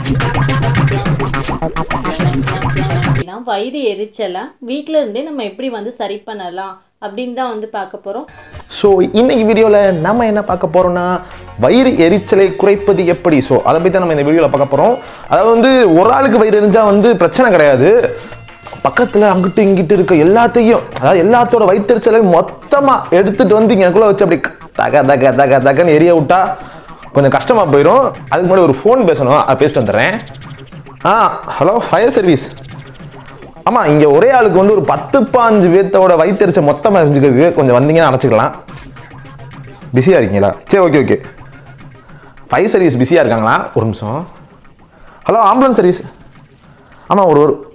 அப்படின்னா வயிறு எரிச்சலை வீட்டில் இருந்தே நம்ம எப்படி வந்து சரி பண்ணலாம் அப்படின்னு தான் வந்து பார்க்க போகிறோம் ஸோ இன்னைக்கு வீடியோவில் நம்ம என்ன பார்க்க போறோம்னா வயிறு எரிச்சலை குறைப்பது எப்படி ஸோ அதை பற்றி தான் நம்ம இந்த வீடியோவில் பார்க்க போகிறோம் அதாவது வந்து ஒரு ஆளுக்கு வயிறு எரிஞ்சா வந்து பிரச்சனை கிடையாது பக்கத்தில் அங்கிட்டு இங்கிட்டு இருக்க எல்லாத்தையும் அதாவது எல்லாத்தோட வயிற்றுச்சலையும் மொத்தமாக எடுத்துட்டு வந்து இங்கக்குள்ளே வச்சு அப்படி தக தக தக தகன்னு எரிய விட்டா கொஞ்சம் கஷ்டமாக போயிடும் அதுக்கு முன்னாடி ஒரு ஃபோன் பேசணும் அதை பேசிட்டு வந்துடுறேன் ஆ ஹலோ ஃபயர் சர்வீஸ் ஆமாம் இங்கே ஒரே ஆளுக்கு வந்து ஒரு பத்து பாஞ்சு பேர்த்தோட வயிற்றுச்ச மொத்தமாக எரிஞ்சுக்கிறதுக்கு கொஞ்சம் வந்தீங்கன்னா அணைச்சிக்கலாம் பிஸியாக இருக்கீங்களா சரி ஓகே ஓகே ஃபைவ் சர்வீஸ் பிஸியாக இருக்காங்களா ஒரு நிமிஷம் ஹலோ ஆம்புலன்ஸ் சர்வீஸ் ஆமாம் ஒரு ஒரு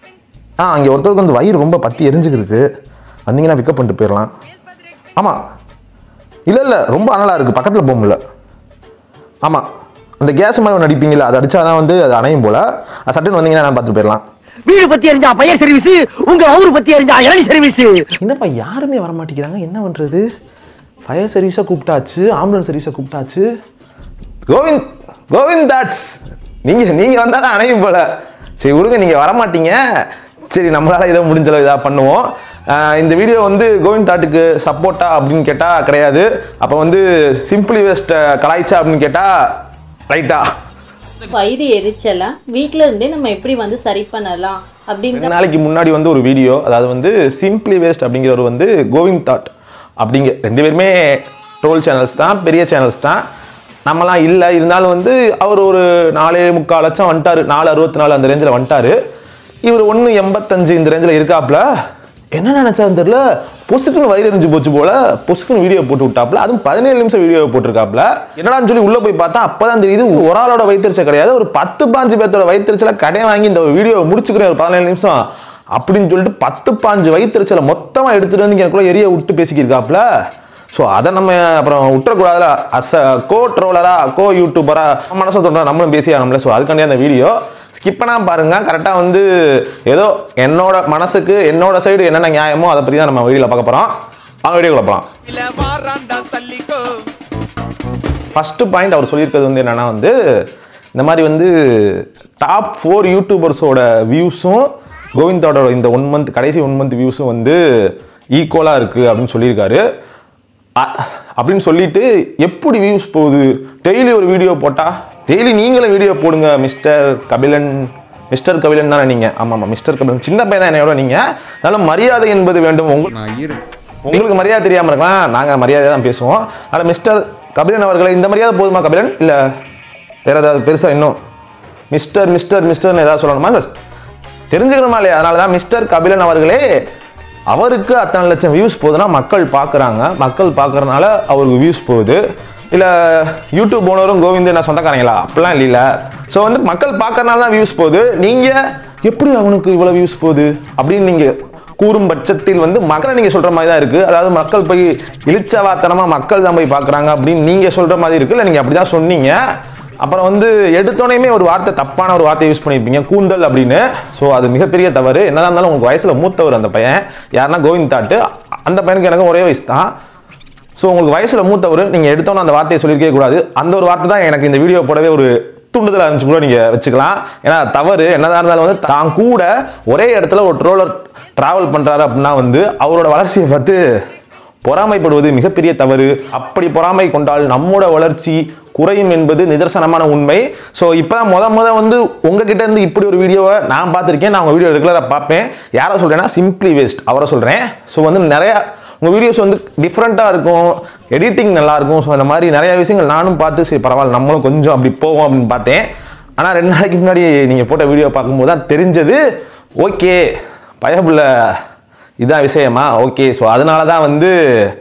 ஆ அங்கே ஒருத்தருக்கு வந்து வயிறு ரொம்ப பற்றி எரிஞ்சுக்கிருக்கு வந்தீங்கன்னா பிக்கப் பண்ணிட்டு போயிடலாம் ஆமாம் இல்லை இல்லை ரொம்ப அனலாக இருக்குது பக்கத்தில் போக முடியல ஆமாம் அந்த கேஸ் மாதிரி ஒன்று அடிப்பீங்களா அதை அடிச்சா தான் வந்து அது அணையும் போல் அது சட்டுன்னு வந்தீங்கன்னா நான் பார்த்துட்டு போயிடலாம் வீடு பத்தி எரிஞ்சா பையன் சர்வீஸ் உங்க ஊரு பத்தி எரிஞ்சா இளநி சர்வீஸ் என்னப்பா யாருமே வர மாட்டேங்கிறாங்க என்ன பண்ணுறது ஃபயர் சர்வீஸை கூப்பிட்டாச்சு ஆம்புலன்ஸ் சர்வீஸை கூப்பிட்டாச்சு கோவிந்த் கோவிந்த் தாட்ஸ் நீங்கள் நீங்கள் வந்தால் தான் அணையும் போல சரி விடுங்க நீங்கள் வர மாட்டீங்க சரி நம்மளால் ஏதோ முடிஞ்ச அளவு இதாக பண்ணுவோம் ஆஹ் இந்த வீடியோ வந்து கோவிந்த் தாட்டுக்கு சப்போர்ட்டா அப்படின்னு கேட்டால் கிடையாது அப்போ வந்து சிம்பிளி வேஸ்ட்டை கலாய்ச்சா அப்படின்னு கேட்டால் ரைட்டா வயிறு எரிச்சலை வீட்டில் இருந்தே நம்ம எப்படி வந்து சரி பண்ணலாம் அப்படின்னு ரெண்டு நாளைக்கு முன்னாடி வந்து ஒரு வீடியோ அதாவது வந்து சிம்பிளி வேஸ்ட் அப்படிங்கிறவர் வந்து கோவிந்த் தாட் அப்படிங்க ரெண்டு பேருமே ட்ரோல் சேனல்ஸ் தான் பெரிய சேனல்ஸ் தான் நம்மலாம் இல்லை இருந்தாலும் வந்து அவர் ஒரு நாலே முக்கால் லட்சம் வந்துட்டாரு நாலு அறுபத்தி நாலு அந்த ரேஞ்சில் வந்துட்டாரு இவர் ஒன்று எண்பத்தஞ்சு இந்த ரேஞ்சில் இருக்காப்புல என்ன நினைச்சாருன்னு தெரியல பொசுக்குன்னு வயிறு எரிஞ்சு போச்சு போல பொசுக்குன்னு வீடியோ போட்டு விட்டாப்புல அதுவும் பதினேழு நிமிஷம் வீடியோ போட்டிருக்காப்புல என்னடான்னு சொல்லி உள்ள போய் பார்த்தா அப்பதான் தெரியுது ஒரு ஆளோட வயிற்றுச்சல் கிடையாது ஒரு பத்து பாஞ்சு பேர்த்தோட வயிற்றுச்சலை கடை வாங்கி இந்த வீடியோ முடிச்சுக்கிறேன் ஒரு பதினேழு நிமிஷம் அப்படின்னு சொல்லிட்டு பத்து பாஞ்சு வயிற்றுச்சலை மொத்தமா எடுத்துட்டு வந்து எனக்குள்ள எரிய விட்டு பேசிக்கிருக்காப்புல ஸோ அதை நம்ம அப்புறம் விட்டுறக்கூடாதுல அஸ் அ கோ ட்ரோலரா கோ யூடியூபரா மனசை தொண்டா நம்மளும் பேசி ஆகணும்ல ஸோ அதுக்காண்டி அந்த வீடியோ ஸ்கிப் பண்ணாம பாருங்க கரெக்டாக வந்து ஏதோ என்னோட மனசுக்கு என்னோட சைடு என்னென்ன நியாயமோ அதை பற்றி தான் நம்ம வீடியோவில் பார்க்க போகிறோம் அவங்க வீடியோக்குள்ள போகலாம் இல்ல வாராண்டா தள்ளிக்கோ ஃபஸ்ட்டு பாயிண்ட் அவர் சொல்லியிருக்கிறது வந்து என்னன்னா வந்து இந்த மாதிரி வந்து டாப் ஃபோர் யூடியூபர்ஸோட வியூஸும் கோவிந்தோட இந்த ஒன் மந்த் கடைசி ஒன் மந்த் வியூஸும் வந்து ஈக்குவலாக இருக்குது அப்படின்னு சொல்லியிருக்காரு அ- அப்படின்னு சொல்லிட்டு எப்படி வியூஸ் போகுது டெய்லி ஒரு வீடியோ போட்டால் டெய்லி நீங்களும் வீடியோ போடுங்க மிஸ்டர் கபிலன் மிஸ்டர் கபிலன் தானே நீங்கள் ஆமாம் ஆமாம் மிஸ்டர் கபிலன் சின்ன பையன் தான் என்னையோட நீங்கள் அதனால மரியாதை என்பது வேண்டும் உங்களுக்கு உங்களுக்கு மரியாதை தெரியாமல் இருக்கலாம் நாங்கள் மரியாதை தான் பேசுவோம் ஆனால் மிஸ்டர் கபிலன் அவர்களை இந்த மரியாதை போதுமா கபிலன் இல்லை வேற ஏதாவது பெருசாக இன்னும் மிஸ்டர் மிஸ்டர் மிஸ்டர்னு ஏதாவது சொல்லணுமா இல்லை தெரிஞ்சுக்கணுமா இல்லையா அதனால தான் மிஸ்டர் கபிலன் அவர்களே அவருக்கு அத்தனை லட்சம் வியூஸ் போகுதுன்னா மக்கள் பார்க்குறாங்க மக்கள் பார்க்கறனால அவருக்கு வியூஸ் போகுது இல்லை யூடியூப் ஓனரும் கோவிந்த் என்ன சொந்தக்காரங்களா அப்படிலாம் இல்லைல்ல ஸோ வந்து மக்கள் பார்க்கறனால தான் வியூஸ் போகுது நீங்கள் எப்படி அவனுக்கு இவ்வளோ வியூஸ் போகுது அப்படின்னு நீங்கள் கூறும் பட்சத்தில் வந்து மக்களை நீங்கள் சொல்கிற மாதிரி தான் இருக்குது அதாவது மக்கள் போய் இழிச்சவாத்தனமாக மக்கள் தான் போய் பார்க்குறாங்க அப்படின்னு நீங்கள் சொல்கிற மாதிரி இருக்குது இல்லை நீங்கள் அப்படி தான் சொன்னீங்க அப்புறம் வந்து எடுத்தோடனே ஒரு வார்த்தை தப்பான ஒரு வார்த்தை யூஸ் பண்ணியிருப்பீங்க கூந்தல் அப்படின்னு ஸோ அது மிகப்பெரிய தவறு என்னதான் இருந்தாலும் உங்களுக்கு வயசில் மூத்தவர் அந்த பையன் யாருன்னா கோவிந்த் தாட்டு அந்த பையனுக்கு எனக்கு ஒரே வயசு தான் ஸோ உங்களுக்கு வயசில் மூத்தவர் நீங்கள் எடுத்தோன்னே அந்த வார்த்தையை சொல்லியிருக்கவே கூடாது அந்த ஒரு வார்த்தை தான் எனக்கு இந்த வீடியோ போடவே ஒரு தூண்டுதல் இருந்துச்சு கூட நீங்கள் வச்சுக்கலாம் ஏன்னா தவறு என்னதான் இருந்தாலும் வந்து தான் கூட ஒரே இடத்துல ஒரு ட்ரோலர் டிராவல் பண்ணுறாரு அப்படின்னா வந்து அவரோட வளர்ச்சியை பார்த்து பொறாமைப்படுவது மிகப்பெரிய தவறு அப்படி பொறாமை கொண்டால் நம்மோட வளர்ச்சி குறையும் என்பது நிதர்சனமான உண்மை ஸோ இப்போ தான் முத முத வந்து உங்ககிட்ட இருந்து இப்படி ஒரு வீடியோவை நான் பார்த்துருக்கேன் நான் உங்கள் வீடியோ ரெகுலராக பார்ப்பேன் யாரை சொல்கிறேன்னா சிம்பிளி வேஸ்ட் அவரை சொல்கிறேன் ஸோ வந்து நிறையா உங்கள் வீடியோஸ் வந்து டிஃப்ரெண்ட்டாக இருக்கும் எடிட்டிங் நல்லா இருக்கும் ஸோ அந்த மாதிரி நிறைய விஷயங்கள் நானும் பார்த்து சரி பரவாயில்ல நம்மளும் கொஞ்சம் அப்படி போவோம் அப்படின்னு பார்த்தேன் ஆனால் ரெண்டு நாளைக்கு முன்னாடி நீங்கள் போட்ட வீடியோ பார்க்கும்போது தான் தெரிஞ்சது ஓகே பயப்புள்ள இதான் விஷயமா ஓகே ஸோ அதனால தான் வந்து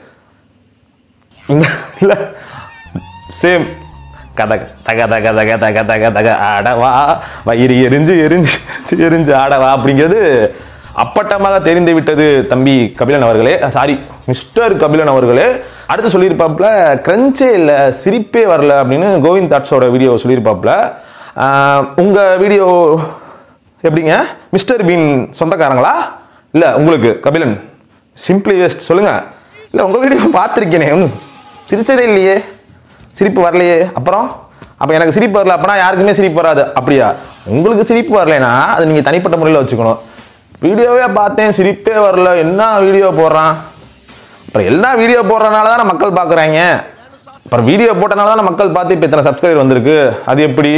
இல்லை சேம் கத தக தக தக தக தக தக ஆடவா வயிறு எரிஞ்சு எரிஞ்சு எரிஞ்சு ஆடவா அப்படிங்கிறது அப்பட்டமாக தெரிந்து விட்டது தம்பி கபிலன் அவர்களே சாரி மிஸ்டர் கபிலன் அவர்களே அடுத்து சொல்லியிருப்பாப்புல கிரஞ்சே இல்லை சிரிப்பே வரல அப்படின்னு கோவிந்த் தாட்ஸோட வீடியோ சொல்லியிருப்பாப்புல ஆஹ், உங்க வீடியோ எப்படிங்க மிஸ்டர் பீன் சொந்தக்காரங்களா இல்லை உங்களுக்கு கபிலன் சிம்பிளி வேஸ்ட் சொல்லுங்க இல்லை உங்கள் வீடியோ பார்த்துருக்கேனே ஒன்றும் சிரிச்சதே இல்லையே சிரிப்பு வரலையே அப்புறம் அப்போ எனக்கு சிரிப்பு வரல அப்பனா யாருக்குமே சிரிப்பு வராது அப்படியா உங்களுக்கு சிரிப்பு வரலைன்னா அது நீங்கள் தனிப்பட்ட முறையில் வச்சுக்கணும் வீடியோவே பார்த்தேன் சிரிப்பே வரல என்ன வீடியோ போடுறான் அப்புறம் எல்லா வீடியோ போடுறதுனால தானே மக்கள் பார்க்குறாங்க அப்புறம் வீடியோ போட்டனால தானே மக்கள் பார்த்து இப்போ இத்தனை சப்ஸ்கிரைபர் வந்திருக்கு அது எப்படி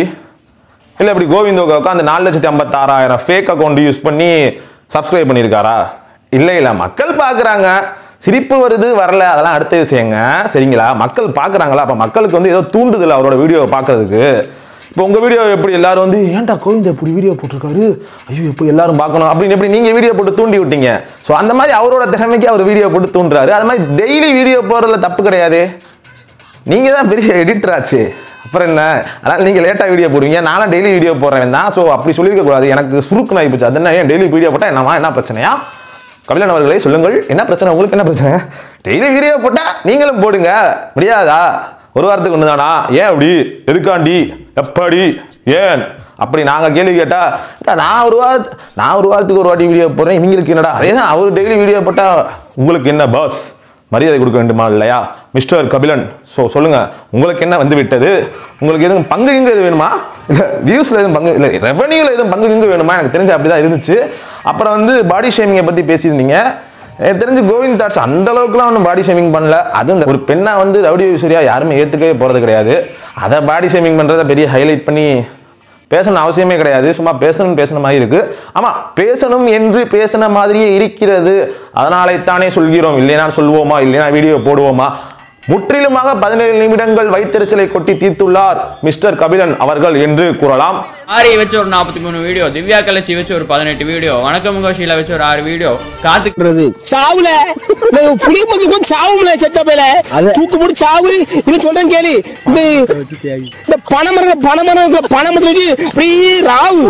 இல்லை இப்படி கோவிந்தோக்கு உட்காந்து நாலு லட்சத்தி ஐம்பத்தாறாயிரம் ஃபேக் அக்கௌண்ட் யூஸ் பண்ணி சப்ஸ்கிரைப் பண்ணியிருக்காரா இல்லை இல்லை மக்கள் பார்க்குறாங்க சிரிப்பு வருது வரல அதெல்லாம் அடுத்த விஷயங்க சரிங்களா மக்கள் பார்க்குறாங்களா அப்போ மக்களுக்கு வந்து ஏதோ தூண்டுதல் அவரோட வீடியோவை பார்க்கறதுக்கு இப்போ உங்கள் வீடியோ எப்படி எல்லாரும் வந்து ஏன்டா கோவிந்த் இப்படி வீடியோ போட்டிருக்காரு ஐயோ இப்போ எல்லாரும் பார்க்கணும் அப்படின்னு எப்படி நீங்கள் வீடியோ போட்டு தூண்டி விட்டீங்க ஸோ அந்த மாதிரி அவரோட திறமைக்கு அவர் வீடியோ போட்டு தூண்டுறாரு அது மாதிரி டெய்லி வீடியோ போடுறதுல தப்பு கிடையாது நீங்க தான் பெரிய எடிட்டர் ஆச்சு அப்புறம் என்ன அதனால நீங்க லேட்டா வீடியோ போடுவீங்க நானும் டெய்லி வீடியோ போடுறேன் தான் ஸோ அப்படி சொல்லியிருக்க கூடாது எனக்கு சுருக்கு நாய் போச்சு அது என்ன ஏன் டெய்லி வீடியோ போட்டா என்னவா என்ன பிரச்சனையா கபிலன் அவர்களே சொல்லுங்கள் என்ன பிரச்சனை உங்களுக்கு என்ன பிரச்சனை டெய்லி வீடியோ போட்டா நீங்களும் போடுங்க முடியாதா ஒரு வாரத்துக்கு ஒன்று தானா ஏன் அப்படி எதுக்காண்டி எப்படி ஏன் அப்படி நாங்க கேள்வி கேட்டா "ஏடா, நான் ஒரு வாரத்து நான் ஒரு வாரத்துக்கு ஒரு வாட்டி வீடியோ போடுறேன் இவங்களுக்கு என்னடா அதே தான் அவர் டெய்லி வீடியோ போட்டா உங்களுக்கு என்ன பாஸ் மரியாதை கொடுக்க வேண்டுமா இல்லையா மிஸ்டர் கபிலன் ஸோ சொல்லுங்க உங்களுக்கு என்ன வந்து விட்டது உங்களுக்கு எதுவும் பங்கு இங்கு எது வேணுமா இல்லை வியூஸில் எதுவும் பங்கு இல்லை ரெவன்யூவில் எதுவும் பங்கு இங்கு வேணுமா எனக்கு தெரிஞ்ச அப்படி தான் இருந்துச்சு அப்புறம் வந்து பாடி ஷேமிங்கை பற்றி பேசியிருந்தீங்க எனக்கு தெரிஞ்சு கோவிந்த் தாட்ஸ் அந்த அளவுக்குலாம் ஒன்றும் பாடி ஷேமிங் பண்ணல அதுவும் இந்த ஒரு பெண்ணை வந்து ரவுடி விசுரியா யாருமே ஏற்றுக்கவே போகிறது கிடையாது அதை பாடி ஷேமிங் பண்ணுறதை பெரிய ஹைலைட் பண்ணி பேசணும் அவசியமே கிடையாது சும்மா பேசணும் பேசின மாதிரி இருக்கு ஆமா பேசணும் என்று பேசின மாதிரியே இருக்கிறது அதனாலே தானே சொல்கிறோம் இல்லைனா சொல்லுவோமா இல்லைனா வீடியோ போடுவோமா முற்றிலுமாக பதினேழு நிமிடங்கள் வைத்தறிச்சலை கொட்டி தீர்த்துள்ளார் மிஸ்டர் கபிலன் அவர்கள் என்று கூறலாம் ஆரியை வச்சு ஒரு நாற்பத்தி மூணு வீடியோ திவ்யா கலச்சி வச்சு ஒரு பதினெட்டு வீடியோ வணக்கம் முகோஷியில வச்சு ஒரு ஆறு வீடியோ காத்து சாவுல புளி மது சாவுல செத்த பேல தூக்கு போட்டு சாவு இது சொல்றேன் கேளு இந்த இந்த பனைமரம் பனைமரம் பனைமரத்துல வச்சு அப்படியே ராவு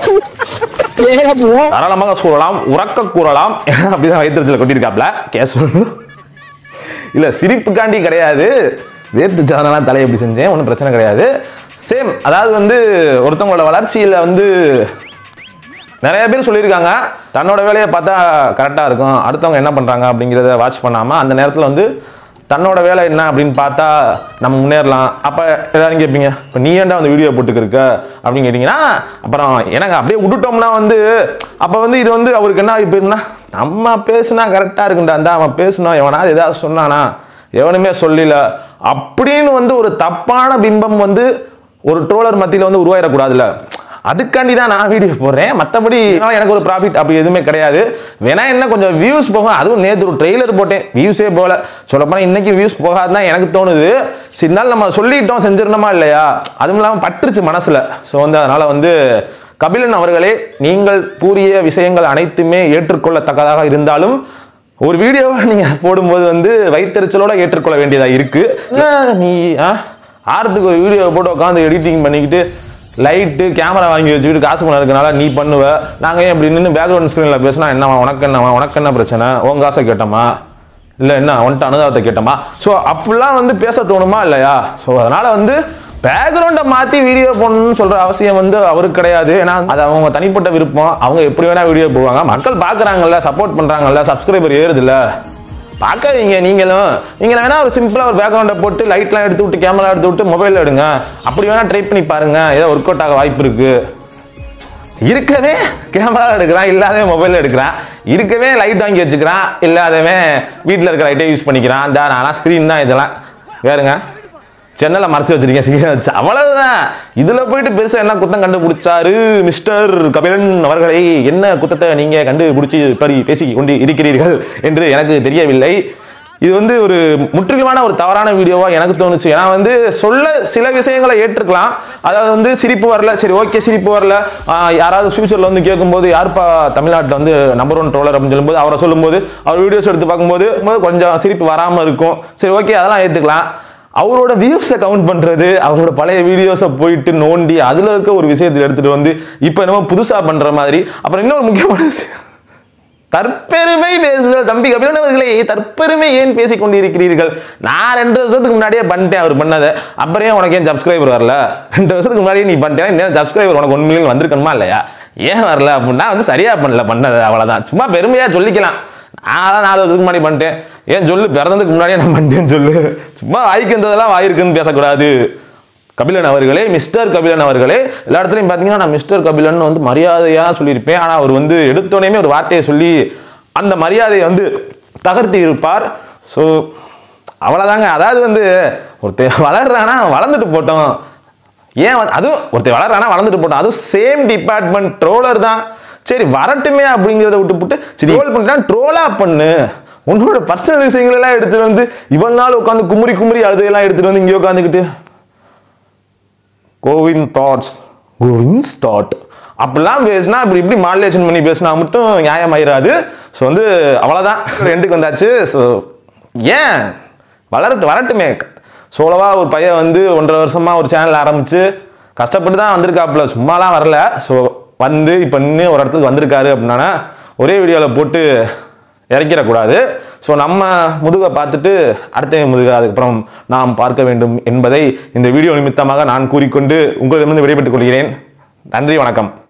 ஏற போவோம் தாராளமாக கூறலாம் உறக்க கூறலாம் அப்படிதான் வைத்தறிச்சலை கொட்டியிருக்காப்ல கேஸ் இல்ல சிரிப்புக்காண்டி கிடையாது வேர்த்து சாதனெல்லாம் தலையை எப்படி செஞ்சேன் ஒன்றும் பிரச்சனை கிடையாது சேம் அதாவது வந்து ஒருத்தவங்களோட வளர்ச்சியில வந்து நிறைய பேர் சொல்லியிருக்காங்க தன்னோட வேலையை பார்த்தா கரெக்டாக இருக்கும் அடுத்தவங்க என்ன பண்ணுறாங்க அப்படிங்கிறத வாட்ச் பண்ணாமல் அந்த நேரத்தில் வந்து தன்னோட வேலை என்ன அப்படின்னு பார்த்தா நம்ம முன்னேறலாம் அப்போ எல்லாரும் கேட்பீங்க இப்போ நீ ஏன்டா வந்து வீடியோ போட்டுக்கிருக்க அப்படின்னு கேட்டிங்கன்னா அப்புறம் எனக்கு அப்படியே விட்டுட்டோம்னா வந்து அப்போ வந்து இது வந்து அவருக்கு என்ன ஆகி போயிருந்தா நம்ம பேசுனா கரெக்டாக இருக்குண்டா அந்த அவன் பேசணும் எவனாவது ஏதாவது சொன்னானா எவனுமே சொல்லல அப்படின்னு வந்து ஒரு தப்பான பிம்பம் வந்து ஒரு ட்ரோலர் மத்தியில் வந்து உருவாயிடக்கூடாதுல்ல அதுக்காண்டி தான் நான் வீடியோ போடுறேன் மற்றபடி எனக்கு ஒரு ப்ராஃபிட் அப்படி எதுவுமே கிடையாது வேணா என்ன கொஞ்சம் வியூஸ் போகும் அதுவும் நேற்று ஒரு ட்ரெய்லர் போட்டேன் வியூஸே போகல சொல்லப்போனால் இன்னைக்கு வியூஸ் போகாது தான் எனக்கு தோணுது சரி இருந்தாலும் நம்ம சொல்லிட்டோம் செஞ்சிடணுமா இல்லையா அதுவும் இல்லாமல் பட்டுருச்சு மனசில் ஸோ வந்து அதனால் வந்து கபிலன் அவர்களே நீங்கள் கூறிய விஷயங்கள் அனைத்துமே ஏற்றுக்கொள்ளத்தக்கதாக இருந்தாலும் ஒரு வீடியோவை நீங்கள் போடும்போது வந்து வைத்தறிச்சலோட ஏற்றுக்கொள்ள வேண்டியதாக இருக்கு என்ன நீ ஆ ஆறத்துக்கு ஒரு வீடியோ போட்டு உட்காந்து எடிட்டிங் பண்ணிக்கிட்டு லைட்டு கேமரா வாங்கி வச்சுக்கிட்டு காசு பணம் இருக்கனால நீ பண்ணுவ நாங்கள் ஏன் இப்படி நின்று பேக்ரவுண்ட் ஸ்க்ரீனில் பேசினா என்னவா உனக்கு என்னவா உனக்கு என்ன பிரச்சனை உன் காசை கேட்டோமா இல்லை என்ன வந்துட்டு அனுதாபத்தை கேட்டோமா ஸோ அப்படிலாம் வந்து பேச தோணுமா இல்லையா ஸோ அதனால வந்து பேக்ரவுண்டை மாற்றி வீடியோ போடணும்னு சொல்கிற அவசியம் வந்து அவருக்கு கிடையாது ஏன்னா அது அவங்க தனிப்பட்ட விருப்பம் அவங்க எப்படி வேணா வீடியோ போடுவாங்க மக்கள் பார்க்குறாங்கல்ல சப்போர்ட் பண்ணுறாங்கல்ல சப்ஸ்கிரைபர் ஏறுதுல்ல பார்க்காதீங்க நீங்களும் நீங்கள் வேணா ஒரு சிம்பிளாக ஒரு பேக்ரவுண்டை போட்டு லைட்லாம் எடுத்து விட்டு கேமரா எடுத்து விட்டு மொபைலில் எடுங்க அப்படி வேணா ட்ரை பண்ணி பாருங்க ஏதோ ஒர்க் அவுட் ஆக வாய்ப்பு இருக்கு இருக்கவே கேமரா எடுக்கிறான் இல்லாதவன் மொபைல் எடுக்கிறான் இருக்கவே லைட் வாங்கி வச்சுக்கிறான் இல்லாதவன் வீட்டில் இருக்க லைட்டை யூஸ் பண்ணிக்கிறான் இந்த நான்லாம் ஸ்க்ரீன் தான் இதெல்லாம் வேறுங்க சென்னலை மறைச்சு வச்சிருக்கேன் ஸ்க்ரீன் வச்சு அவ்வளவுதான் இதில் போயிட்டு பெருசாக என்ன குத்தம் கண்டுபிடிச்சாரு மிஸ்டர் கபிலன் அவர்களை என்ன குத்தத்தை நீங்கள் கண்டுபிடிச்சி இப்படி பேசி கொண்டு இருக்கிறீர்கள் என்று எனக்கு தெரியவில்லை இது வந்து ஒரு முற்றிலுமான ஒரு தவறான வீடியோவா எனக்கு தோணுச்சு ஏன்னா வந்து சொல்ல சில விஷயங்களை ஏற்றுக்கலாம் அதாவது வந்து சிரிப்பு வரல சரி ஓகே சிரிப்பு வரல ஆஹ் யாராவது ஃபியூச்சரில் வந்து கேட்கும்போது யாருப்பா தமிழ்நாட்டில் வந்து நம்பர் ஒன் ட்ரோலர் அப்படின்னு சொல்லும்போது அவரை சொல்லும்போது அவர் வீடியோஸ் எடுத்து பார்க்கும்போது கொஞ்சம் சிரிப்பு வராமல் இருக்கும் சரி ஓகே அதெல்லாம் ஏற்றுக்கலாம் அவரோட வியூஸை கவுண்ட் பண்றது அவரோட பழைய வீடியோஸை போயிட்டு நோண்டி அதுல இருக்க ஒரு விஷயத்தை எடுத்துட்டு வந்து இப்போ என்னமோ புதுசா பண்ற மாதிரி அப்புறம் இன்னொரு முக்கியமான விஷயம் தற்பெருமை பேசுதல் தம்பி கபிலன் அவர்களே தற்பெருமை ஏன் பேசிக் கொண்டிருக்கிறீர்கள் நான் ரெண்டு வருஷத்துக்கு முன்னாடியே பண்ணிட்டேன் அவர் பண்ணதை அப்புறம் ஏன் உனக்கு ஏன் சப்ஸ்கிரைபர் வரல ரெண்டு வருஷத்துக்கு முன்னாடியே நீ பண்ணிட்டேன் இன்னும் சப்ஸ்கிரைபர் உனக்கு ஒன் மில்லியன் வந்திருக்கணுமா இல்லையா ஏன் வரல அப்படின்னா வந்து சரியா பண்ணல பண்ணது அவ்வளவுதான் சும்மா பெருமையா சொல்லிக்கலாம் நான் நாலு வருஷத்துக்கு முன்னாடி பண்ணிட்டேன் ஏன் சொல்லு பிறந்ததுக்கு முன்னாடியே நான் பண்ணிட்டேன்னு சொல்லு சும்மா வாய்க்கு வந்ததெல்லாம் வாயிருக்குன்னு பேசக்கூடாது கபிலன் அவர்களே மிஸ்டர் கபிலன் அவர்களே எல்லா இடத்துலையும் பார்த்தீங்கன்னா நான் மிஸ்டர் கபிலன் வந்து மரியாதையாக சொல்லியிருப்பேன் ஆனால் அவர் வந்து எடுத்தோடனே ஒரு வார்த்தையை சொல்லி அந்த மரியாதையை வந்து தகர்த்தி இருப்பார் ஸோ அவ்வளோதாங்க அதாவது வந்து ஒருத்தர் வளர்றானா வளர்ந்துட்டு போட்டோம் ஏன் வந்து- அதுவும் ஒருத்தர் வளர்றானா வளர்ந்துட்டு போட்டோம் அதுவும் சேம் டிபார்ட்மெண்ட் ட்ரோலர் தான் சரி வரட்டுமே அப்படிங்கிறத விட்டு போட்டு சரி ட்ரோல் பண்ணிட்டா ட்ரோலா பண்ணு உன்னோட பர்சனல் விஷயங்கள் எல்லாம் எடுத்துட்டு வந்து இவ்வளவு நாள் உட்காந்து குமுறி குமுறி அழுதையெல்லாம் எடுத்துட்டு வந்து இங்கே உட்காந்துக்கிட்டு கோவின் தாட்ஸ் கோவின்ஸ் தாட் அப்படிலாம் பேசினா இப்படி இப்படி மாடுலேஷன் பண்ணி பேசினா மட்டும் நியாயமாயிராது ஸோ வந்து அவ்வளோதான் ரெண்டுக்கு வந்தாச்சு ஸோ ஏன் வளரட்டு வரட்டுமே சோலவா ஒரு பையன் வந்து ஒன்றரை வருஷமா ஒரு சேனல் ஆரம்பிச்சு கஷ்டப்பட்டு தான் வந்திருக்காப்புல சும்மாலாம் வரல ஸோ வந்து இப்போ நின்று ஒரு இடத்துக்கு வந்திருக்காரு அப்படின்னா ஒரே வீடியோவில் போட்டு இறக்கிடக்கூடாது ஸோ நம்ம முதுகை பார்த்துட்டு அடுத்த முதுகை அதுக்கப்புறம் நாம் பார்க்க வேண்டும் என்பதை இந்த வீடியோ நிமித்தமாக நான் கூறிக்கொண்டு உங்களிடமிருந்து விடைபெற்றுக் கொள்கிறேன் நன்றி வணக்கம்